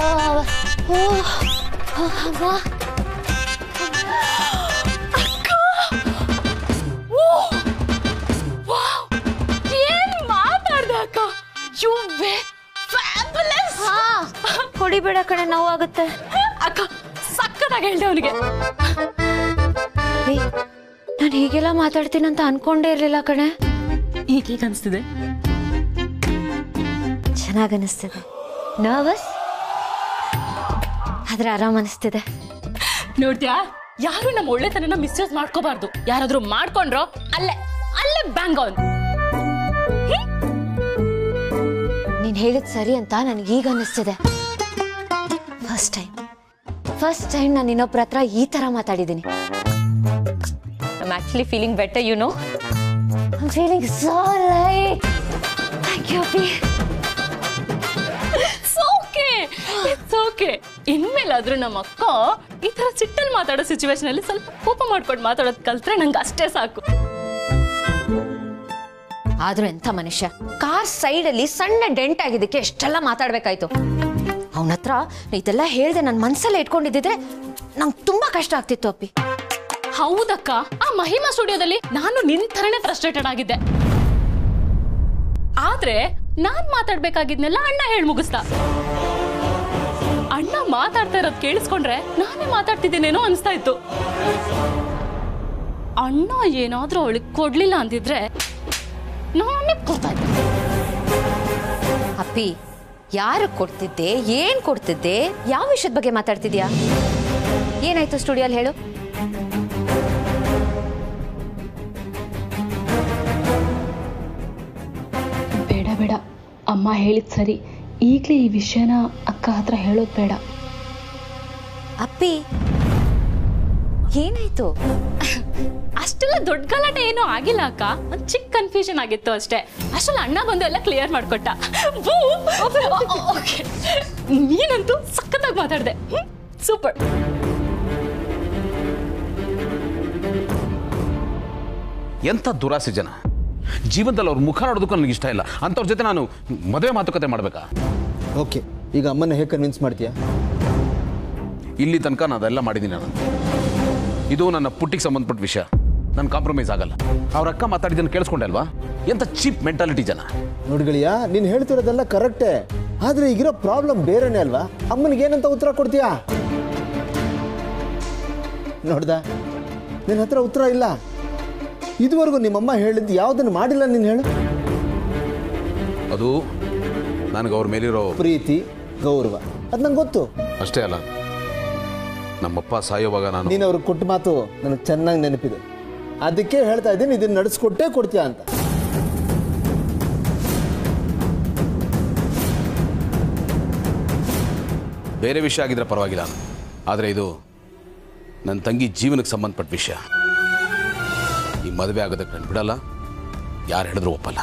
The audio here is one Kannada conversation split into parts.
ಓ ಓ, ಅಮ್ಮ ಏನ್ ಮಾತಾಡ್ದೆ ಅಕ್ಕ ಯು ವೇ ಫ್ಯಾಬುಲಸ್ ಹಾ ಹೊಡಿಬೇಡ ಕಣೆ ನೋವಾಗುತ್ತೆ ಅಕ್ಕ ಸಕ್ಕತ್ತಾಗಿ ಹೇಳ್ದೆ ಅವನಿಗೆ ನಾನು ಹೀಗೆಲ್ಲ ಮಾತಾಡ್ತೀನಂತ ಅನ್ಕೊಂಡೇ ಇರ್ಲಿಲ್ಲ ಕಣೆ ಈಗೀಗ ಅನ್ಸ್ತಿದೆ ಚೆನ್ನಾಗ್ ಅನಿಸ್ತಿದೆ ನರ್ವಸ್ ಆದ್ರೆ ಆರಾಮ್ ಅನಿಸ್ತಿದೆ ನೋಡ್ದ್ಯಾ ಯಾರು ನಮ್ಮ ಒಳ್ಳೆತನನ ಮಿಸ್ಯೂಸ್ ಮಾಡ್ಕೋಬಾರ್ದು ಯಾರಾದ್ರೂ ಮಾಡ್ಕೊಂಡ್ರೋ ಅಲ್ಲೇ ಅಲ್ಲೇ ಬ್ಯಾಂಗ್ ಅವನ್ ನೀನ್ ಹೇಳಿದ್ ಸರಿ ಅಂತ ನನಗೆ ಈಗ ಅನಿಸ್ತಿದೆ ಫಸ್ಟ್ ಟೈಮ್ ಫಸ್ಟ್ ಟೈಮ್ ನಾನು ಇನ್ನೊಬ್ರ ಹತ್ರ ಈ ತರ ಮಾತಾಡಿದ್ದೀನಿ I'm actually feeling better you know I'm feeling so light thank you ಅಪ್ಪಿ ಓಕೆ ಇಟ್ಸ್ ಓಕೆ ಇನ್ಮೇಲಾದ್ರೂ ನಮ್ಮ ಅಕ್ಕ ಈ ತರ ಸಿಟ್ಟಲ್ಲಿ ಮಾತಾಡೋ ಸಿಚುವೇಶನ್ ಅಲ್ಲಿ ಸ್ವಲ್ಪ ಕೋಪ ಮಾಡ್ಕೊಂಡು ಮಾತಾಡೋದ್ ಕಲ್ತ್ರೆ ನಂಗೆ ಅಷ್ಟೇ ಸಾಕು ಆದ್ರೂ ಎಂಥ ಮನುಷ್ಯ ಕಾರ್ ಸೈಡ್ ಅಲ್ಲಿ ಸಣ್ಣ ಡೆಂಟ್ ಆಗಿದ್ದಕ್ಕೆ ಎಷ್ಟೆಲ್ಲ ಮಾತಾಡ್ಬೇಕಾಯ್ತು ಅವನ ಹತ್ರ ಇದೆಲ್ಲ ಹೇಳ್ದೆ ನನ್ನ ಮನ್ಸಲ್ಲೇ ಇಟ್ಕೊಂಡಿದ್ದಿದ್ರೆ ನಂಗೆ ತುಂಬಾ ಕಷ್ಟ ಆಗ್ತಿತ್ತು ಅಪ್ಪಿ ಹೌದಕ್ಕ ಆ ಮಹಿಮಾ ಸ್ಟುಡಿಯೋದಲ್ಲಿ ನಾನು ನಿನ್ ಥರನೇ ಫ್ರಸ್ಟ್ರೇಟೆಡ್ ಆಗಿದ್ದೆ ಆದ್ರೆ ನಾನ್ ಮಾತಾಡ್ಬೇಕಾಗಿದ್ನೆಲ್ಲ ಅಣ್ಣ ಹೇಳ್ ಮುಗಿಸ್ದ ಅಣ್ಣ ಮಾತಾಡ್ತಾ ಇರೋದ್ ಕೇಳಿಸ್ಕೊಂಡ್ರೆ ನಾನೇ ಮಾತಾಡ್ತಿದ್ದೇನೇನೋ ಅನ್ಸ್ತಾ ಇತ್ತು ಅಣ್ಣ ಏನಾದ್ರೂ ಅವಳಿಗೆ ಕೊಡ್ಲಿಲ್ಲ ಅಂದಿದ್ರೆ ನಾನೇ ಕೊಡ್ತಾ ಇದ್ದೆ ಅಪ್ಪಿ ಯಾರು ಕೊಡ್ತಿದ್ದೆ ಏನ್ ಕೊಡ್ತಿದ್ದೆ ಯಾವ ವಿಷಯದ ಬಗ್ಗೆ ಮಾತಾಡ್ತಿದ್ಯಾ ಏನಾಯ್ತು ಸ್ಟುಡಿಯೋಲ್ ಹೇಳು ಬೇಡ ಬೇಡ ಅಮ್ಮ ಹೇಳಿದ್ ಸರಿ ಈಗಲೇ ಈ ವಿಷಯನ ಅಕ್ಕ ಹತ್ರ ಹೇಳೋದು ಬೇಡ ಅಪ್ಪಿ ಏನಾಯ್ತು ಅಷ್ಟೆಲ್ಲ ದೊಡ್ಡ ಗಲಾಟೆ ಏನೂ ಆಗಿಲ್ಲ ಅಕ್ಕ ಒಂದ್ ಚಿಕ್ಕ ಕನ್ಫ್ಯೂಷನ್ ಆಗಿತ್ತು ಅಷ್ಟೇ ಅಷ್ಟೆಲ್ಲ ಅಣ್ಣ ಬಂದು ಎಲ್ಲ ಕ್ಲಿಯರ್ ಮಾಡ್ಕೊಟ್ಟ ಬೂ! Okay. ನೀನಂತೂ ಸಖತ್ತಾಗಿ ಮಾತಾಡ್ದೆ ಸೂಪರ್ ಎಂಥ ದುರಾಸೆ ಜನ ಜೀವನದಲ್ಲಿ ಅವ್ರ ಮುಖ ನೋಡೋದಕ್ಕೂ ನನಗೆ ಇಷ್ಟ ಇಲ್ಲ ಅಂಥವ್ರ ಜೊತೆ ನಾನು ಮದುವೆ ಮಾತುಕತೆ ಮಾಡಬೇಕಾ ಓಕೆ ಈಗ ಅಮ್ಮನ ಹೇಗೆ ಕನ್ವಿನ್ಸ್ ಮಾಡ್ತೀಯಾ ಇಲ್ಲಿ ತನಕ ನಾನು ಅದೆಲ್ಲ ಮಾಡಿದ್ದೀನಿ ನಾನು ಇದು ನನ್ನ ಪುಟ್ಟಿಗೆ ಸಂಬಂಧಪಟ್ಟ ವಿಷಯ ನಾನು ಕಾಂಪ್ರಮೈಸ್ ಆಗಲ್ಲ ಅವ್ರ ಅಕ್ಕ ಮಾತಾಡಿದ್ದನ್ನು ಕೇಳಿಸ್ಕೊಂಡೆ ಅಲ್ವಾ ಎಂಥ ಚೀಪ್ ಮೆಂಟಾಲಿಟಿ ಜನ ನೋಡ್ಗಳಿಯ ನೀನು ಹೇಳ್ತಿರೋದೆಲ್ಲ ಕರೆಕ್ಟೇ ಆದರೆ ಈಗಿರೋ ಪ್ರಾಬ್ಲಮ್ ಬೇರೆನೇ ಅಲ್ವಾ ಅಮ್ಮನಿಗೆ ಏನಂತ ಉತ್ತರ ಕೊಡ್ತೀಯಾ ನೋಡ್ದ ನಿನ್ನ ಹತ್ರ ಉತ್ತರ ಇಲ್ಲ ಇದುವರೆಗೂ ನಿಮ್ಮಮ್ಮ ಹೇಳಿದ್ದು ಯಾವುದನ್ನು ಮಾಡಿಲ್ಲ ನೀನು ಹೇಳು ಅದು ನನಗೆ ಅವ್ರ ಮೇಲಿರೋ ಪ್ರೀತಿ ಗೌರವ ಅದು ನಂಗೆ ಗೊತ್ತು ಅಷ್ಟೇ ಅಲ್ಲ ನಮ್ಮಪ್ಪ ಸಾಯೋವಾಗ ನಾನು ನೀನು ಅವ್ರಿಗೆ ಕೊಟ್ಟ ಮಾತು ನನಗೆ ಚೆನ್ನಾಗಿ ನೆನಪಿದೆ ಅದಕ್ಕೆ ಹೇಳ್ತಾ ಇದ್ದೀನಿ ಇದನ್ನ ನಡೆಸ್ಕೊಟ್ಟೇ ಕೊಡ್ತೀಯಾ ಅಂತ ಬೇರೆ ವಿಷಯ ಆಗಿದ್ರೆ ಪರವಾಗಿಲ್ಲ ಆದರೆ ಇದು ನನ್ನ ತಂಗಿ ಜೀವನಕ್ಕೆ ಸಂಬಂಧಪಟ್ಟ ವಿಷಯ ಈ ಮದುವೆ ಆಗೋದಕ್ಕೆ ನಾನು ಬಿಡಲ್ಲ ಯಾರು ಹೇಳಿದ್ರು ಒಪ್ಪಲ್ಲ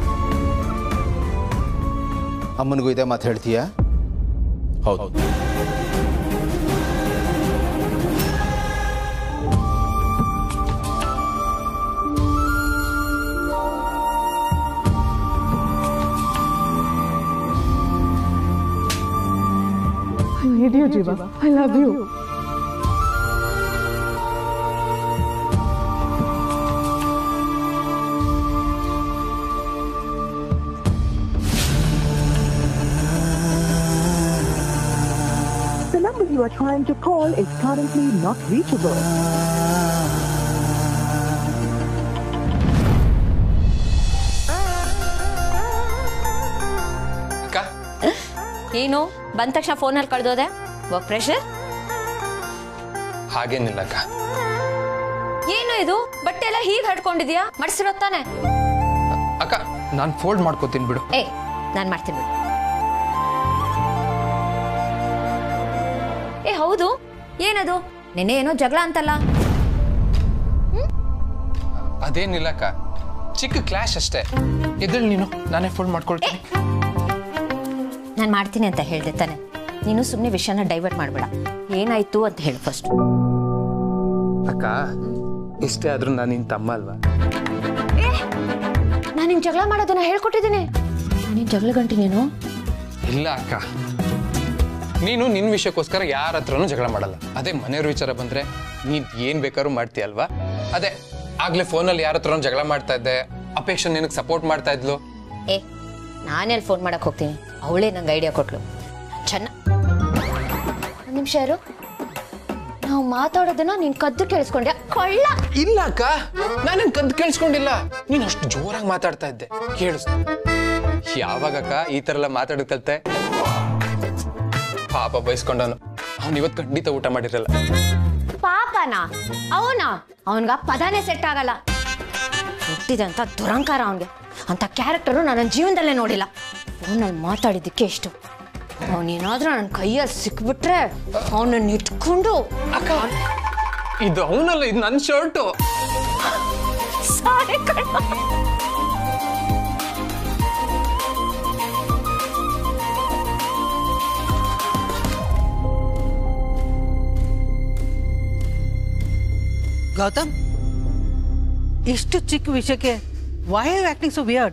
ಅಮ್ಮನಿಗೂ ಇದೇ ಮಾತು ಹೇಳ್ತೀಯಾ ಹೌದು I need you, Jiva. I love you. The number you are trying to call is currently not reachable. ಅಕ್ಕ ಏನು ಬಂದ ತಕ್ಷಣ ಫೋನಲ್ಲಿ ಕಳ್ದೋದೆ ವರ್ಕ್ ಪ್ರೆಷರ್ ಹಾಗೇನಿಲ್ಲ ಅಕ್ಕ ಏನು ಇದು ಬಟ್ಟೆ ಎಲ್ಲ ಹೀಗೆ ಹಡ್ಕೊಂಡಿದ್ಯಾ ಮಡ್ಸಿರೋ ತಾನೆ ಅಕ್ಕ ನಾನು ಫೋಲ್ಡ್ ಮಾಡ್ಕೋತೀನಿ ಬಿಡು ಏ ನಾನು ಮಾಡ್ತೀನಿ ಬಿಡು ಏ ಹೌದು ಏನದು ನೆನೆ ಏನೋ ಜಗಳ ಅಂತಲ್ಲ ಅದೇನಿಲ್ಲ ಅಕ್ಕ ಚಿಕ್ಕ ಕ್ಲಾಶ್ ಅಷ್ಟೇ ಎದ್ದೇಳು ನೀನು ನಾನೇ ಫೋಲ್ಡ್ ಮಾಡ್ಕೊಳ್ತೀನಿ ನಾನು ಮಾಡ್ತೀನಿ ಅಂತ ಹೇಳ್ದೆ ತಾನೆ ನೀನು ಸುಮ್ಮನೆ ವಿಷಯನ ಡೈವರ್ಟ್ ಮಾಡಬೇಡ ಏನಾಯ್ತು ಅಂತ ಹೇಳು ಫಸ್ಟ್ ಅಕ್ಕ ಇಷ್ಟೇ ಆದ್ರೂ ನಾನು ನಿನ್ ತಮ್ಮ ಅಲ್ವಾ ನಾನು ನಿನ್ ಜಗಳ ಮಾಡೋದನ್ನ ಹೇಳ್ಕೊಟ್ಟಿದ್ದೀನಿ ನೀನು ಜಗಳ ಗಂಟಿ ನೀನು ಇಲ್ಲ ಅಕ್ಕ ನೀನು ನಿನ್ನ ವಿಷಯಕ್ಕೋಸ್ಕರ ಯಾರ ಹತ್ರನೂ ಜಗಳ ಮಾಡಲ್ಲ ಅದೇ ಮನೆಯವ್ರ ವಿಚಾರ ಬಂದ್ರೆ ನೀನ್ ಏನ್ ಬೇಕಾದ್ರೂ ಮಾಡ್ತೀಯ ಅಲ್ವಾ ಅದೇ ಆಗ್ಲೇ ಫೋನಲ್ಲಿ ಯಾರ ಹತ್ರನೂ ಜಗಳ ಮಾಡ್ತಾ ಇದ್ದೆ ಅಪೇಕ್ಷೆ ನಿನಗೆ ಸಪೋರ್ಟ್ ಮಾಡ್ತಾ ಇದ್ಲು ಏ ನಾನೆಲ್ಲಿ ಫೋನ್ ಮಾಡಕ್ ಹೋಗ್ತೀನಿ ಅವಳೇ ನಂಗೆ ಐಡಿಯಾ ಕೊಟ್ಲು ಚೆನ್ನ ಒಂದು ನಿಮಿಷ ಇರು ನಾವು ಮಾತಾಡೋದನ್ನ ನೀನ್ ಕದ್ದು ಕೇಳಿಸ್ಕೊಂಡೆ ಕೊಳ್ಳ ಇಲ್ಲ ಅಕ್ಕ ನಾನೇನ್ ಕದ್ದು ಕೇಳಿಸ್ಕೊಂಡಿಲ್ಲ ನೀನು ಅಷ್ಟು ಜೋರಾಗಿ ಮಾತಾಡ್ತಾ ಇದ್ದೆ ಕೇಳಿಸ್ತು ಯಾವಾಗಕ್ಕ ಈ ತರ ಎಲ್ಲ ಮಾತಾಡೋದ್ ಕಲ್ತೆ ಪಾಪ ಬಯಸ್ಕೊಂಡವನು ಅವ್ನು ಇವತ್ತು ಖಂಡಿತ ಊಟ ಮಾಡಿರಲ್ಲ ಪಾಪನ ಅವನ ಅವನ್ಗ ಪದಾನೇ ಸೆಟ್ ಆಗಲ್ಲ ಹುಟ್ಟಿದಂತ ದುರಂಕಾರ ಅವನ್ಗೆ ಅಂತ ಕ್ಯಾರೆಕ್ಟರು ನನ್ನ ಜೀವನದಲ್ಲೇ ನೋಡಿಲ್ಲ ಫೋನಲ್ಲಿ ಮಾತಾಡಿದ್ದಕ್ಕೆ ಎಷ್ಟು ಅವನೇನಾದ್ರೂ ನನ್ನ ಕೈಯಲ್ಲಿ ಸಿಕ್ಬಿಟ್ರೆ ಅವನನ್ನ ಇಟ್ಕೊಂಡು ಅಕ್ಕ ಇದು ಅವನಲ್ಲ ಇದು ನನ್ನ ಶರ್ಟು ಸಾರೆ ಕಣ ಗೌತಮ್ ಇಷ್ಟು ಚಿಕ್ಕ ವಿಷಯಕ್ಕೆ why are acting so weird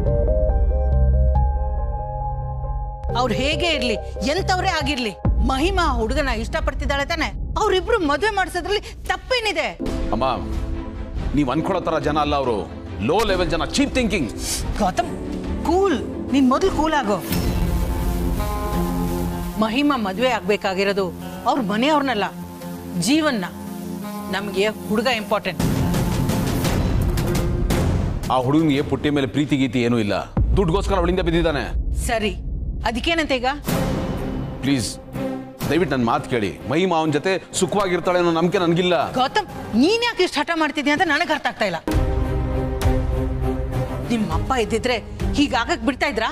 ಅವ್ರು ಹೇಗೆ ಇರ್ಲಿ ಎಂತವ್ರೇ ಆಗಿರ್ಲಿ ಮಹಿಮಾ ಆ ಹುಡುಗನ ಇಷ್ಟಪಡ್ತಿದ್ದಾಳೆ ತಾನೆ ಅವ್ರಿಬ್ರು ಮದುವೆ ಮಾಡಿಸೋದ್ರಲ್ಲಿ ತಪ್ಪೇನಿದೆ ಅಮ್ಮ ನೀವು ಅನ್ಕೊಳ್ಳೋ ಥರ ಜನ ಅಲ್ಲ ಅವರು ಲೋ ಲೆವೆಲ್ ಜನ ಚೀಪ್ ಥಿಂಕಿಂಗ್ ಗೌತಮ್ ಕೂಲ್ ನೀನ್ ಮೊದಲು ಕೂಲ್ ಆಗೋ ಮಹಿಮಾ ಮದುವೆ ಆಗ್ಬೇಕಾಗಿರೋದು ಅವ್ರ ಮನೆಯವ್ರನ್ನಲ್ಲ ಜೀವನ್ನ ನಮ್ಗೆ ಹುಡುಗ ಇಂಪಾರ್ಟೆಂಟ್ ಆ ಹುಡುಗನಿಗೆ ಪುಟ್ಟಿ ಮೇಲೆ ಪ್ರೀತಿ ಗೀತಿ ಏನೂ ಇಲ್ಲ ದುಡ್ಡುಗೋಸ್ಕರ ಅವಳಿಂದ ಬಿದ್ದಿದ್ದಾನೆ ಸರಿ ಅದಕ್ಕೇನಂತ ಈಗ ಪ್ಲೀಸ್ ದಯವಿಟ್ಟು ನನ್ನ ಮಾತು ಕೇಳಿ ಮಹಿಮಾ ಅವನ ಜೊತೆ ಸುಖವಾಗಿರ್ತಾಳೆ ಅನ್ನೋ ನಂಬಿಕೆ ನನಗಿಲ್ಲ ಗೌತಮ್ ನೀನ್ ಯಾಕೆ ಇಷ್ಟು ಹಠ ಮಾಡ್ತಿದ್ಯಾ ಅಂತ ನನಗೆ ಅರ್ಥ ಆಗ್ತಾ ಇಲ್ಲ ನಿಮ್ಮಪ್ಪ ಇದ್ದಿದ್ರೆ ಹೀಗಾಗಕ್ ಬಿಡ್ತಾ ಇದ್ರಾ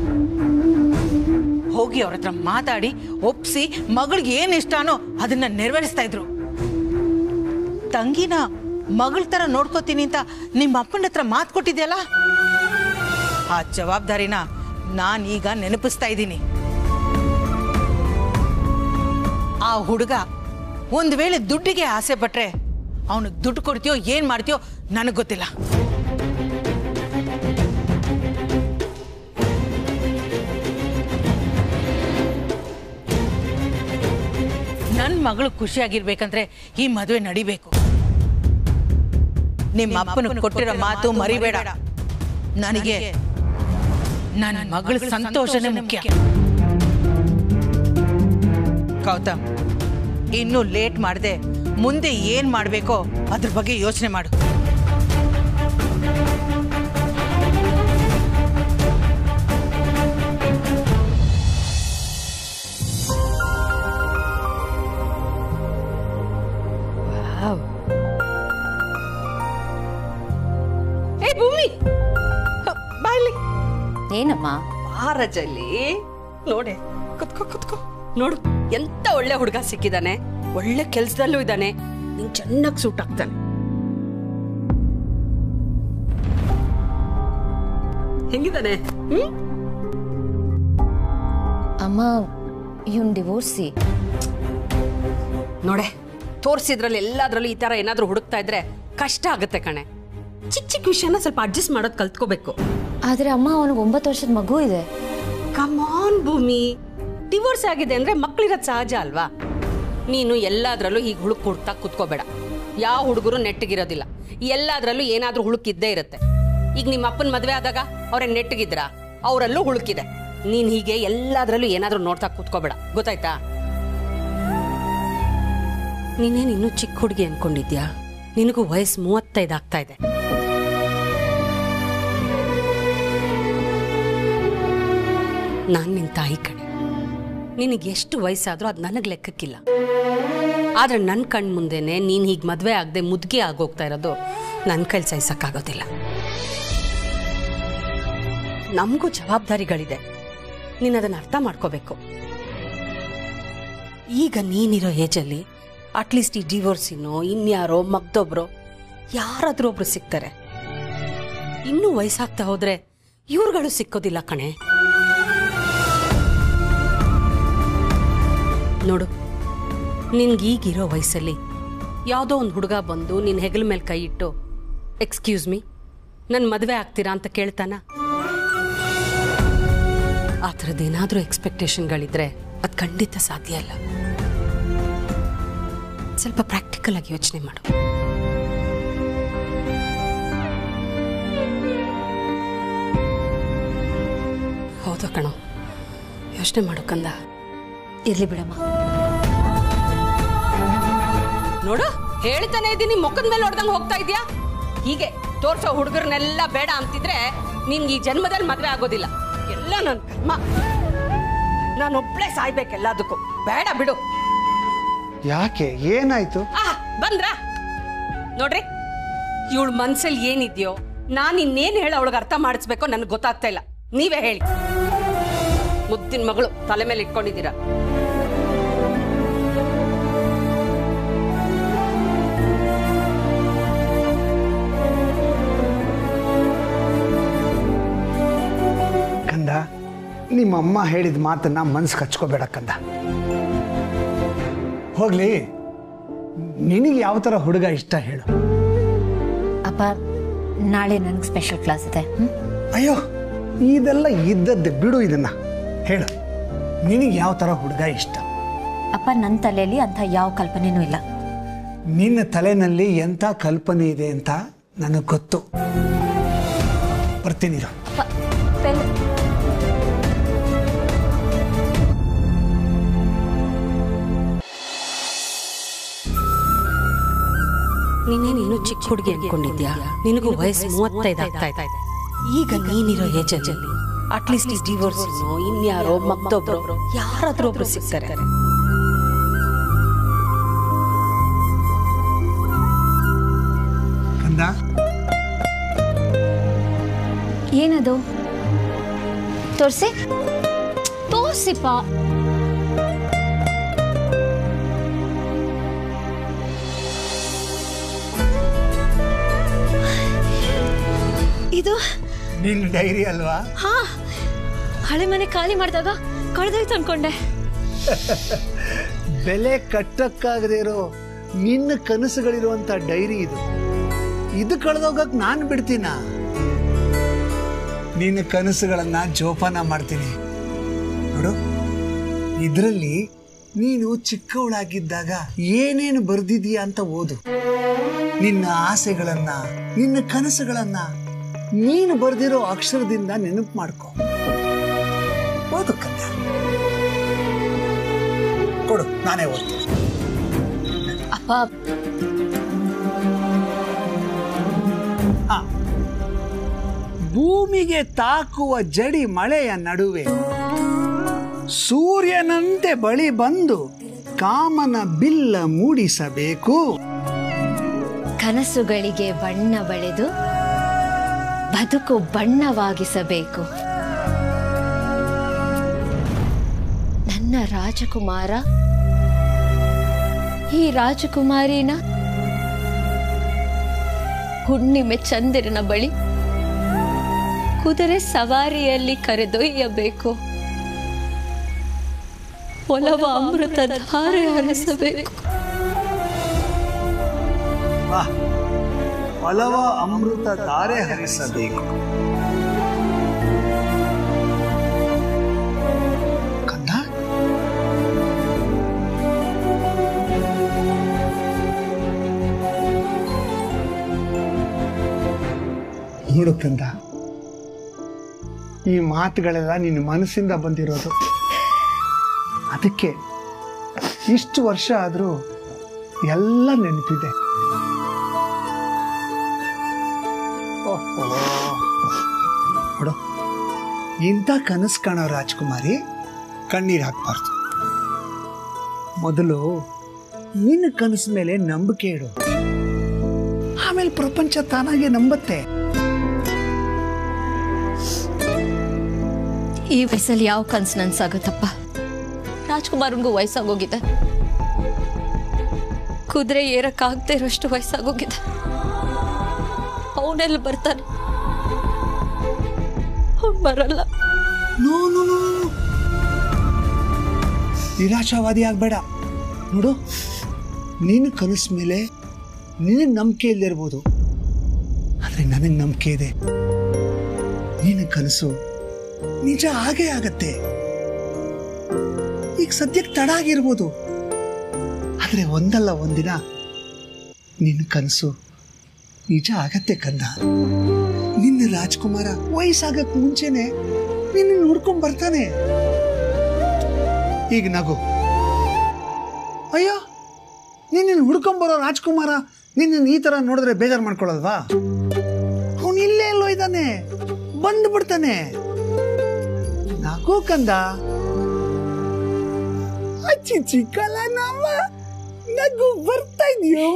ಹೋಗಿ ಅವ್ರ ಹತ್ರ ಮಾತಾಡಿ ಒಪ್ಸಿ ಮಗಳಿಗೆ ಏನ್ ಇಷ್ಟನೋ ಅದನ್ನ ನೆರವೇರಿಸ್ತಾ ಇದ್ರು ತಂಗಿನ ಮಗಳ ತರ ನೋಡ್ಕೋತೀನಿ ಅಂತ ನಿಮ್ಮ ಅಪ್ಪನ ಹತ್ರ ಮಾತು ಕೊಟ್ಟಿದ್ಯಲ್ಲ ಆ ಜವಾಬ್ದಾರಿನ ನಾನ್ ಈಗ ನೆನಪಿಸ್ತಾ ಇದ್ದೀನಿ ಆ ಹುಡುಗ ಒಂದು ವೇಳೆ ದುಡ್ಡಿಗೆ ಆಸೆ ಪಟ್ರೆ ಅವನು ದುಡ್ಡು ಕೊಡ್ತೀಯೋ ಏನ್ ಮಾಡ್ತೀಯೋ ನನಗೆ ಗೊತ್ತಿಲ್ಲ ನನ್ನ ಮಗಳು ಖುಷಿಯಾಗಿರ್ಬೇಕಂದ್ರೆ ಈ ಮದುವೆ ನಡಿಬೇಕು ನಿಮ್ಮ ಅಪ್ಪನ ಕೊಟ್ಟಿರೋ ಮಾತು ಮರಿಬೇಡ ನನಗೆ ನನ್ನ ಮಗಳ ಸಂತೋಷನೇ ಮುಖ್ಯ ಗೌತಮ್ ಇನ್ನು ಲೇಟ್ ಮಾಡದೆ ಮುಂದೆ ಏನ್ ಮಾಡ್ಬೇಕೋ ಅದ್ರ ಬಗ್ಗೆ ಯೋಚನೆ ಮಾಡು ಏ ಭೂಮಿ ಬಾಯ್ಲಿ ಏನಮ್ಮ ಬಾರಜಲ್ಲಿ ನೋಡೆ ಕುತ್ಕೋ ಕುತ್ಕೋ ನೋಡು ಎಂತ ಒಳ್ಳೆ ಹುಡುಗ ಸಿಕ್ಕಿದಾನೆ ಒಳ್ಳೆ ಕೆಲ್ಸದಲ್ಲೂ ಇದ್ದಾನೆ ನಿಂಗ್ ಚೆನ್ನಾಗಿ ಸೂಟ್ ಆಗ್ತಾನೆ ಹೆಂಗಿದಾನೆ ಹ್ಮ್ ಅಮ್ಮ ಇವನ್ ಡಿವೋರ್ಸಿ ನೋಡೆ ತೋರಿಸಿದ್ರಲ್ಲಿ ಎಲ್ಲಾದ್ರಲ್ಲೂ ಈ ತರ ಏನಾದ್ರೂ ಹುಡುಕ್ತಾ ಇದ್ರೆ ಕಷ್ಟ ಆಗುತ್ತೆ ಕಣೆ ಚಿಕ್ಕ ಚಿಕ್ಕ ವಿಷಯನ ಸ್ವಲ್ಪ ಅಡ್ಜಸ್ಟ್ ಮಾಡೋದು ಕಲ್ತ್ಕೋಬೇಕು ಆದ್ರೆ ಅಮ್ಮ ಅವನಿಗೆ ಒಂಬತ್ತು ವರ್ಷದ ಮಗು ಇದೆ ಕಮಾನ್ ಭೂಮಿ ಡಿವೋರ್ಸ್ ಆಗಿದೆ ಅಂದ್ರೆ ಮಕ್ಳಿರೋದು ಸಹಜ ಅಲ್ವಾ ನೀನು ಎಲ್ಲಾದ್ರಲ್ಲೂ ಹೀಗೆ ಹುಡುಕ್ ಹುಡುಕ್ತಾ ಕುತ್ಕೋಬೇಡ ಯಾವ ಹುಡುಗರು ನೆಟ್ಟಗಿರೋದಿಲ್ಲ ಎಲ್ಲಾದ್ರಲ್ಲೂ ಏನಾದ್ರೂ ಹುಳುಕಿದ್ದೇ ಇರುತ್ತೆ ಈಗ ನಿಮ್ಮ ಅಪ್ಪನ ಮದ್ವೆ ಆದಾಗ ಅವ್ರ ನೆಟ್ಟಗಿದ್ರ ಅವರಲ್ಲೂ ಹುಳುಕಿದೆ ನೀನ್ ಹೀಗೆ ಎಲ್ಲಾದ್ರಲ್ಲೂ ಏನಾದ್ರೂ ನೋಡ್ತಾ ಕೂತ್ಕೋಬೇಡ ಗೊತ್ತಾಯ್ತಾ ನೀನೇನ್ ಇನ್ನೂ ಚಿಕ್ಕ ಹುಡುಗಿ ಅನ್ಕೊಂಡಿದ್ಯಾ ನಿನಗೂ ವಯಸ್ಸು ಮೂವತ್ತೈದು ಆಗ್ತಾ ಇದೆ ನಾನ್ ನಿನ್ ತಾಯಿ ಕಣೆ ನಿನಗೆ ಎಷ್ಟು ವಯಸ್ಸಾದ್ರೂ ಅದು ನನಗೆ ಲೆಕ್ಕಕ್ಕಿಲ್ಲ ಆದ್ರೆ ನನ್ನ ಕಣ್ ಮುಂದೆನೆ ನೀನ್ ಹೀಗೆ ಮದ್ವೆ ಆಗದೆ ಮುದ್ಗೆ ಆಗೋಗ್ತಾ ಇರೋದು ನನ್ನ ಕೈಲಿ ಸಹಿಸಕ್ಕಾಗೋದಿಲ್ಲ ನಮಗೂ ಜವಾಬ್ದಾರಿಗಳಿದೆ ನೀನು ಅದನ್ನ ಅರ್ಥ ಮಾಡ್ಕೋಬೇಕು ಈಗ ನೀನಿರೋ ಏಜಲ್ಲಿ ಅಟ್ಲೀಸ್ಟ್ ಈ ಡಿವೋರ್ಸಿನೋ ಇನ್ಯಾರೋ ಮಗ್ದೊಬ್ರೋ ಯಾರಾದ್ರೂ ಒಬ್ರು ಸಿಗ್ತಾರೆ ಇನ್ನೂ ವಯಸ್ಸಾಗ್ತಾ ಹೋದ್ರೆ ಇವ್ರುಗಳು ಸಿಕ್ಕೋದಿಲ್ಲ ಕಣೆ ನೋಡು ನಿನ್ಗೀಗಿರೋ ವಯಸ್ಸಲ್ಲಿ ಯಾವುದೋ ಒಂದು ಹುಡುಗ ಬಂದು ನಿನ್ನ ಹೆಗಲ ಮೇಲೆ ಕೈ ಇಟ್ಟು ಎಕ್ಸ್ಕ್ಯೂಸ್ ಮೀ ನನ್ನ ಮದುವೆ ಆಗ್ತೀರಾ ಅಂತ ಕೇಳ್ತಾನ ಆ ಥರದ್ದೇನಾದರೂ ಎಕ್ಸ್ಪೆಕ್ಟೇಷನ್ಗಳಿದ್ರೆ ಅದು ಖಂಡಿತ ಸಾಧ್ಯ ಅಲ್ಲ ಸ್ವಲ್ಪ ಪ್ರಾಕ್ಟಿಕಲ್ ಆಗಿ ಯೋಚನೆ ಮಾಡು ಹೌದು ಕಣೋ ಯೋಚನೆ ಮಾಡು ಕಂದ ಇರ್ಲಿ ಬಿಡಮ್ಮ ನೋಡು ಹೇಳ್ತಾನೆ ಇದ್ದೀನಿ ಮುಖದ ಮೇಲೆ ಹೊಡೆದಂಗೆ ಹೋಗ್ತಾ ಇದೆಯಾ ಹೀಗೆ ತೋರ್ಸೋ ಹುಡುಗರನ್ನೆಲ್ಲ ಬೇಡ ಅಂತಿದ್ರೆ ನಿನ್ಗೆ ಈ ಜನ್ಮದಲ್ಲಿ ಮದುವೆ ಆಗೋದಿಲ್ಲ ಎಲ್ಲ ನನ್ನ ಕರ್ಮ ನಾನೊಬ್ಳೆ ಸಾಯ್ಬೇಕೆಲ್ಲದಕ್ಕೂ ಬೇಡ ಬಿಡು ಯಾಕೆ ಏನಾಯ್ತು ಆ ಬಂದ್ರ ನೋಡ್ರಿ ಇವಳ ಮನ್ಸಲ್ಲಿ ಏನಿದ್ಯೋ ನಾನು ಇನ್ನೇನು ಹೇಳಿ ಅವಳಿಗೆ ಅರ್ಥ ಮಾಡಿಸ್ಬೇಕೋ ನನಗೆ ಗೊತ್ತಾಗ್ತಾ ಇಲ್ಲ ನೀವೇ ಹೇಳಿ ಮುದ್ದಿನ ಮಗಳು ತಲೆ ಮೇಲೆ ಇಟ್ಕೊಂಡಿದ್ದೀರಾ ಕಂದ ನಿಮ್ಮಮ್ಮ ಹೇಳಿದ ಮಾತನ್ನ ಮನ್ಸು ಹಚ್ಕೋಬೇಡ ಕಂದ ಹೋಗ್ಲಿ ನಿನಗೆ ಯಾವ ಥರ ಹುಡುಗ ಇಷ್ಟ ಹೇಳು ಅಪ್ಪ ನಾಳೆ ನನಗೆ ಸ್ಪೆಷಲ್ ಕ್ಲಾಸ್ ಇದೆ ಹ್ಮ್? ಅಯ್ಯೋ ಇದೆಲ್ಲ ಇದ್ದದ್ದೇ ಬಿಡು ಇದನ್ನ ಹೇಳು ನಿನಗೆ ಯಾವ ಥರ ಹುಡುಗ ಇಷ್ಟ ಅಪ್ಪ ನನ್ನ ತಲೆಯಲ್ಲಿ ಅಂಥ ಯಾವ ಕಲ್ಪನೆನೂ ಇಲ್ಲ ನಿನ್ನ ತಲೆನಲ್ಲಿ ಎಂಥ ಕಲ್ಪನೆ ಇದೆ ಅಂತ ನನಗೆ ಗೊತ್ತು ಬರ್ತೀನಿ ಇರು. ಅಪ್ಪ ಪೆನ್ ನೀನೇನು ಇನ್ನೂ ಚಿಕ್ಕ ಹುಡುಗಿ ಅನ್ಕೊಂಡಿದ್ಯಾ ನಿನಗೂ ವಯಸ್ಸು ಮೂವತ್ತೈದು ಆಗ್ತಾ ಇದೆ ಈಗ ನೀನಿರೋ ಏಜಲ್ಲಿ ಅಟ್ಲೀಸ್ಟ್ ಈ ಡಿವೋರ್ಸ್ ಇನ್ಯಾರೋ ಮತ್ತೊಬ್ರು ಯಾರಾದ್ರೂ ಒಬ್ರು ಸಿಗ್ತಾರೆ ಕಂದ ಏನದು ತೋರಿಸಿ ತೋರಿಸಿಪ್ಪ ಇದು ನಿನ್ನ ಡೈರಿ ಅಲ್ವಾ ಹಾ ಹಳೆ ಮನೆ ಖಾಲಿ ಮಾಡಿದಾಗ ಕಳೆದೋಯ್ತು ಅನ್ಕೊಂಡೆ ಬೆಲೆ ಕಟ್ಟಕ್ಕಾಗದೇ ಇರೋ ನಿನ್ನ ಕನಸುಗಳಿರುವಂತ ಡೈರಿ ಇದು ಇದು ಕಳೆದೋಗಕ್ ನಾನು ಬಿಡ್ತೀನ ನಿನ್ನ ಕನಸುಗಳನ್ನ ಜೋಪಾನ ಮಾಡ್ತೀನಿ ನೋಡು ಇದರಲ್ಲಿ ನೀನು ಚಿಕ್ಕವಳಾಗಿದ್ದಾಗ ಏನೇನು ಬರ್ದಿದೀಯ ಅಂತ ಓದು ನಿನ್ನ ಆಸೆಗಳನ್ನ ನಿನ್ನ ಕನಸುಗಳನ್ನ ನೀನು ಬರ್ದಿರೋ ಅಕ್ಷರದಿಂದ ನೆನಪು ಮಾಡ್ಕೊ ಓದು ಕನ್ನ ಕೊಡು ನಾನೇ ಓದ್ತೀನಿ ಅಪ್ಪ ಆ. ಭೂಮಿಗೆ ತಾಕುವ ಜಡಿ ಮಳೆಯ ನಡುವೆ ಸೂರ್ಯನಂತೆ ಬಳಿ ಬಂದು ಕಾಮನ ಬಿಲ್ಲ ಮೂಡಿಸಬೇಕು ಕನಸುಗಳಿಗೆ ಬಣ್ಣ ಬಳೆದು ಬದುಕು ಬಣ್ಣವಾಗಿಸಬೇಕು ನನ್ನ ರಾಜಕುಮಾರ ಈ ರಾಜಕುಮಾರಿನ ಹುಣ್ಣಿಮೆ ಚಂದಿರನ ಬಳಿ ಕುದುರೆ ಸವಾರಿಯಲ್ಲಿ ಕರೆದೊಯ್ಯಬೇಕು ಒಲವ ಅಮೃತ ಧಾರೆ ಹರಿಸಬೇಕು ವಾಹ್. ಒಲವ ಅಮೃತ ಧಾರೆ ಹರಿಸಬೇಕು ಕಂದ ನೋಡು ಕಂದ ಈ ಮಾತುಗಳೆಲ್ಲ ನಿನ್ನ ಮನಸ್ಸಿಂದ ಬಂದಿರೋದು ಅದಕ್ಕೆ ಇಷ್ಟು ವರ್ಷ ಆದರೂ ಎಲ್ಲ ನೆನಪಿದೆ ಓಹೋ. ನೋಡು ಇಂಥ ಕನಸು ಕಾಣೋ ರಾಜ್ಕುಮಾರಿ ಕಣ್ಣೀರು ಹಾಕ್ಬಾರ್ದು ಮೊದಲು ನಿನ್ನ ಕನಸು ಮೇಲೆ ನಂಬಿಕೆ ಇಡು ಆಮೇಲೆ ಪ್ರಪಂಚ ತಾನಾಗೆ ನಂಬತ್ತೆ ಈ ವಯಸ್ಸಲ್ಲಿ ಯಾವ ಕನ್ಸು ನನ್ಸಾಗುತ್ತಪ್ಪ ರಾಜ್ಕುಮಾರ್ಗೂ ವಯಸ್ಸಾಗೋಗಿದೆ ಕುದುರೆ ಏರಕ್ಕಾಗದೆ ಇರೋಷ್ಟು ವಯಸ್ಸಾಗೋಗಿದೆ ಅವನೆಲ್ಲ ಬರ್ತಾನೆ ಅವ್ನ್ ಬರಲ್ಲ ನೋ ನೋ ನೋ ನೋ. ನಿರಾಶಾವಾದಿ ಆಗಬೇಡ ನೋಡು ನೀನು ಕನಸು ಮೇಲೆ ನಿನಗೆ ನಂಬಿಕೆ ಇಲ್ಲದಿರ್ಬೋದು ಆದರೆ ನನಗೆ ನಂಬಿಕೆ ಇದೆ ನಿನ್ನ ಕನಸು ನಿಜ ಆಗೇ ಆಗತ್ತೆ ಈ ಈಗ ಸದ್ಯಕ್ಕೆ ತಡ ಆಗಿರ್ಬೋದು ಆದರೆ ಒಂದಲ್ಲ ಒಂದಿನ ನಿನ್ನ ಕನಸು ನಿಜ ಆಗತ್ತೆ ಕಂದ ನಿನ್ನ ರಾಜ್ಕುಮಾರ ವಯಸ್ಸಾಗಕ್ ಮುಂಚೆನೆ ನಿನ್ನ ನೋಡ್ಕೊಂಡ್ ಬರ್ತಾನೆ ಈಗ ನಗು ಅಯ್ಯೋ ನಿನ್ನ ಹುಡ್ಕೊಂಬರೋ ರಾಜ್ಕುಮಾರ ನಿನ್ನ ಈ ತರ ನೋಡಿದ್ರೆ ಬೇಜಾರು ಮಾಡ್ಕೊಳ್ಳಲ್ವಾ ಅವನು ಇಲ್ಲೇ ಎಲ್ಲೋ ಇದ್ದಾನೆ ಬಂದು ಬಿಡ್ತಾನೆ ನಗು ಕಂದ ಅಚ್ಚಿ ಚಿಕ್ಕಲ್ಲ ನಮ್ಮ ನಗು ಬರ್ತಾ ಇದೆಯೋ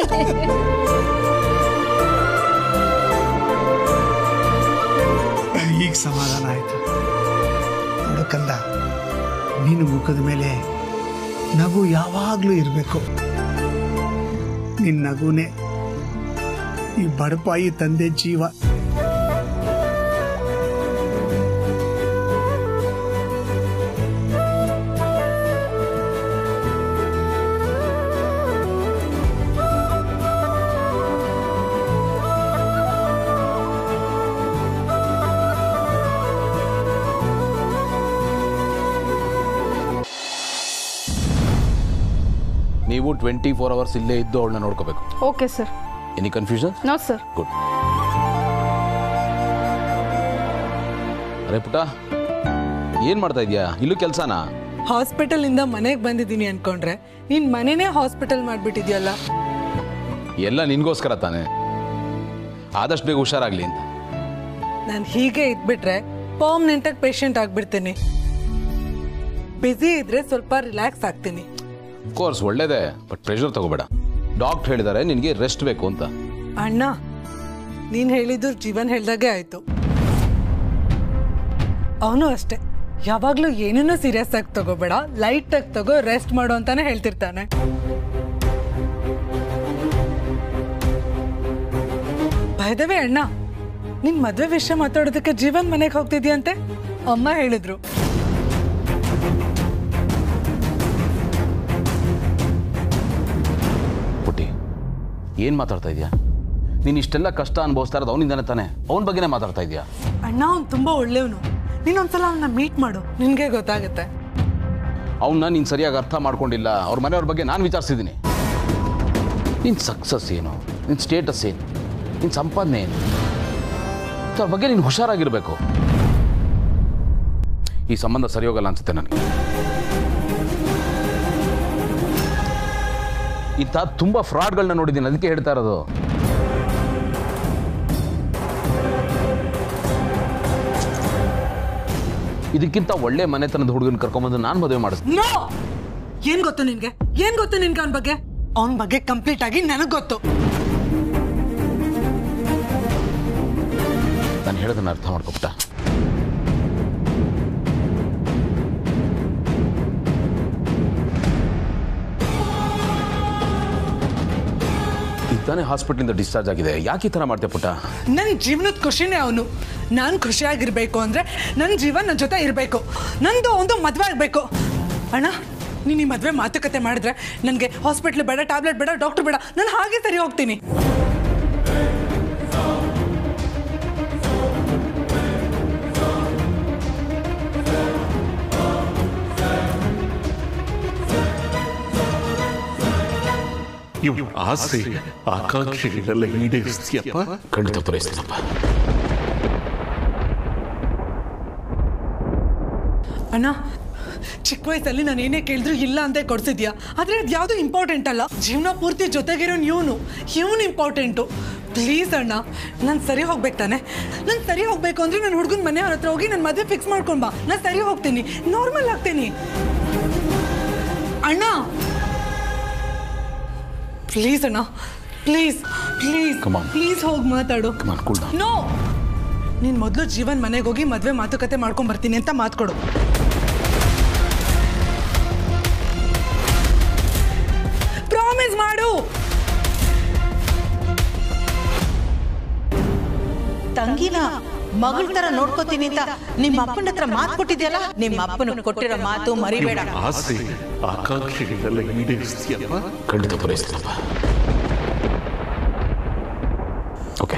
ಈಗ ಸಮಾಧಾನ ಆಯ್ತು ನೋಡು ಕಂದ ನೀನು ಮುಖದ ಮೇಲೆ ನಗು ಯಾವಾಗಲೂ ಇರಬೇಕು ನಿನ್ನ ನಗುನೇ ಈ ಬಡಪಾಯಿ ತಂದೆ ಜೀವ ನೀವು ಟ್ವೆಂಟಿ ಫೋರ್ ಅವರ್ಸ್ ಇಲ್ಲೇ ಇದ್ದು ಅವಳನ್ನ ನೋಡ್ಕೋಬೇಕು okay sir any confusion no sir good ಅರೆ ಪುಟ ಏನ್ ಮಾಡ್ತಾ ಇದೀಯಾ ಇಲ್ಲೂ ಕೆಲ್ಸನಾ ಹಾಸ್ಪಿಟಲ್ ಇಂದ ಮನೆಗೆ ಬಂದಿದ್ದೀನಿ ಅನ್ಕೊಂಡ್ರೆ ನೀನ್ ಮನೆನೇ ಹಾಸ್ಪಿಟಲ್ ಮಾಡ್ಬಿಟ್ಟಿದ್ಯಲ್ಲ ಎಲ್ಲ ನಿನ್ಗೋಸ್ಕರ ತಾನೆ ಆದಷ್ಟು ಬೇಗ ಹುಷಾರಾಗ್ಲಿ ಅಂತ ನಾನು ಹೀಗೆ ಇದ್ಬಿಟ್ರೆ ಪರ್ಮನೆಂಟ್ ಆಗಿ ಪೇಷಂಟ್ ಆಗ್ಬಿಡ್ತೀನಿ ಬ್ಯುಸಿ ಇದ್ರೆ ಸ್ವಲ್ಪ ರಿಲ್ಯಾಕ್ಸ್ ಆಗ್ತೀನಿ ಕೋರ್ಸ್ ಒಳ್ಳೇದೇ ಬಟ್ ಪ್ರೆಷರ್ ತಗೋಬೇಡ ಡಾಕ್ಟರ್ ಹೇಳಿದ್ದಾರೆ ನಿನಗೆ ರೆಸ್ಟ್ ಬೇಕು ಅಂತ ಅಣ್ಣ ನೀನ್ ಹೇಳಿದ್ದು ಜೀವನ್ ಹೇಳ್ದಾಗೆ ಆಯ್ತು ಅವನು ಅಷ್ಟೇ ಯಾವಾಗ್ಲೂ ಏನನ್ನೂ ಸೀರಿಯಸ್ ಆಗಿ ತಗೋಬೇಡ ಲೈಟ್ ಆಗಿ ತಗೋ ರೆಸ್ಟ್ ಮಾಡು ಅಂತಾನೆ ಹೇಳ್ತಿರ್ತಾನೆ ಭಯದವೇ ಅಣ್ಣ ನಿನ್ ಮದ್ವೆ ವಿಷಯ ಮಾತಾಡೋದಕ್ಕೆ ಜೀವನ್ ಮನೆಗೆ ಹೋಗ್ತಿದ್ಯಂತೆ ಅಮ್ಮ ಹೇಳಿದ್ರು ಪುಟ್ಟಿ ಏನ್ ಮಾತಾಡ್ತಾ ಇದೀಯಾ ನೀನು ಇಷ್ಟೆಲ್ಲ ಕಷ್ಟ ಅನುಭವಿಸ್ತಾ ಇರೋದು ಅವನಿಂದಾನೆ ತಾನೆ ಅವನ ಬಗ್ಗೆನೇ ಮಾತಾಡ್ತಾ ಇದೀಯಾ ಅಣ್ಣ ಅವ್ನು ತುಂಬಾ ಒಳ್ಳೆಯವನು ನೀನೊಂದ್ಸಲ ಅವನ್ನ ಮೀಟ್ ಮಾಡು ನಿನ್ಗೆ ಗೊತ್ತಾಗುತ್ತೆ ಅವನ್ನ ನೀನು ಸರಿಯಾಗಿ ಅರ್ಥ ಮಾಡ್ಕೊಂಡಿಲ್ಲ ಅವ್ರ ಮನೆಯವ್ರ ಬಗ್ಗೆ ನಾನು ವಿಚಾರಿಸಿದ್ದೀನಿ ನಿನ್ನ ಸಕ್ಸಸ್ ಏನು ನಿನ್ನ ಸ್ಟೇಟಸ್ ಏನು ನಿನ್ನ ಸಂಪಾದನೆ ಏನು ಅದ್ರ ಬಗ್ಗೆ ನೀನು ಹುಷಾರಾಗಿರ್ಬೇಕು ಈ ಸಂಬಂಧ ಸರಿ ಹೋಗಲ್ಲ ಅನ್ಸುತ್ತೆ ನನಗೆ ಇಂಥ ತುಂಬ ಫ್ರಾಡ್ಗಳನ್ನ ನೋಡಿದ್ದೀನಿ ಅದಕ್ಕೆ ಹೇಳ್ತಾ ಇರೋದು ಇದಕ್ಕಿಂತ ಒಳ್ಳೆ ಮನೆತನದ ಹುಡುಗನ ಕರ್ಕೊಂಬಂದು ನಾನು ಮದುವೆ ಮಾಡಿಸ್ತೀನಿ ನೋ ಏನ್ ಗೊತ್ತು ನಿನ್ಗೆ ಏನ್ ಗೊತ್ತು ನಿನ್ಗೆ ಅವನ ಬಗ್ಗೆ ಅವನ ಬಗ್ಗೆ ಕಂಪ್ಲೀಟ್ ಆಗಿ ನನಗ್ ಗೊತ್ತು ನಾನು ಹೇಳೋದನ್ನ ಅರ್ಥ ಮಾಡ್ಕೊಬಿಟ್ಟ ಇದ್ದಾನೆ ಹಾಸ್ಪಿಟ್ಲಿಂದ ಡಿಸ್ಚಾರ್ಜ್ ಆಗಿದೆ ಯಾಕೆ ಈ ಥರ ಮಾಡ್ತೆ ಪುಟ್ಟ ನನ್ನ ಜೀವನದ ಖುಷಿನೇ ಅವನು ನಾನು ಖುಷಿಯಾಗಿರ್ಬೇಕು ಅಂದ್ರೆ ನನ್ನ ಜೀವ ನನ್ನ ಜೊತೆ ಇರಬೇಕು ನಂದು ಒಂದು ಮದುವೆ ಆಗಬೇಕು ಅಣ್ಣ ನೀನು ಈ ಮದುವೆ ಮಾತುಕತೆ ಮಾಡಿದ್ರೆ ನನಗೆ ಹಾಸ್ಪಿಟ್ಲ್ ಬೇಡ ಟ್ಯಾಬ್ಲೆಟ್ ಬೇಡ ಡಾಕ್ಟರ್ ಬೇಡ ನಾನು ಹಾಗೆ ಸರಿ ಹೋಗ್ತೀನಿ ಇವ್ರ ಆಸೆ ಆಕಾಂಕ್ಷೆಗಳೆಲ್ಲ ಈಡೇರಿಸ್ತೀಯಪ್ಪ ಖಂಡಿತ ಪೂರೈಸ್ತೀನಪ್ಪ ಅಣ್ಣ ಚಿಕ್ಕ ವಯಸ್ಸಲ್ಲಿ ನಾನು ಏನೇ ಕೇಳಿದ್ರು ಇಲ್ಲ ಅಂತ ಕೊಡ್ಸಿದ್ಯಾ ಆದರೆ ಅದು ಯಾವುದು ಇಂಪಾರ್ಟೆಂಟ್ ಅಲ್ಲ ಜೀವನ ಪೂರ್ತಿ ಜೊತೆಗಿರೋ ಇವನು ಇವನು ಇಂಪಾರ್ಟೆಂಟು ಪ್ಲೀಸ್ ಅಣ್ಣ ನಾನು ಸರಿ ಹೋಗ್ಬೇಕು ತಾನೆ ನಾನು ಸರಿ ಹೋಗ್ಬೇಕು ಅಂದ್ರೆ ನನ್ನ ಹುಡುಗನ ಮನೆ ಹತ್ರ ಹೋಗಿ ನನ್ನ ಮದುವೆ ಫಿಕ್ಸ್ ಮಾಡ್ಕೊಂಡು ಬಾ ನಾನು ಸರಿ ಹೋಗ್ತೀನಿ ನಾರ್ಮಲ್ ಆಗ್ತೀನಿ ಅಣ್ಣ ಪ್ಲೀಸ್ ಅಣ್ಣ please please Come on. Please ಹೋಗಿ ಮಾತಾಡು Come on, cool down. No ನೀನು ಮೊದಲು ಜೀವನ್ ಮನೆಗೆ ಹೋಗಿ ಮದುವೆ ಮಾತುಕತೆ ಮಾಡ್ಕೊಂಡ್ ಬರ್ತೀನಿ ಅಂತ ಮಾತು ಕೊಡು ಪ್ರಾಮಿಸ್ ಮಾಡು ತಂಗಿನ ಮಗಳ ತರ ನೋಡ್ಕೋತೀನಿ ಅಂತ ನಿಮ್ಮ ಅಪ್ಪನ ಹತ್ರ ಮಾತು ಕೊಟ್ಟಿದ್ಯಲ್ಲ ನಿಮ್ಮ ಅಪ್ಪನ ಕೊಟ್ಟಿರೋ ಮಾತು ಮರಿಬೇಡ ಇವ್ರ ಆಸೆ ಆಕಾಂಕ್ಷೆಗಳೆಲ್ಲ ಈಡೇರಿಸ್ತೀಯಪ್ಪ ಖಂಡಿತ ಪೂರೈಸ್ತೀನಪ್ಪ okay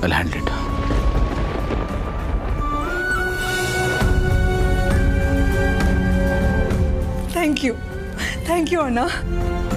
I hand it thank you thank you ಅಣ್ಣ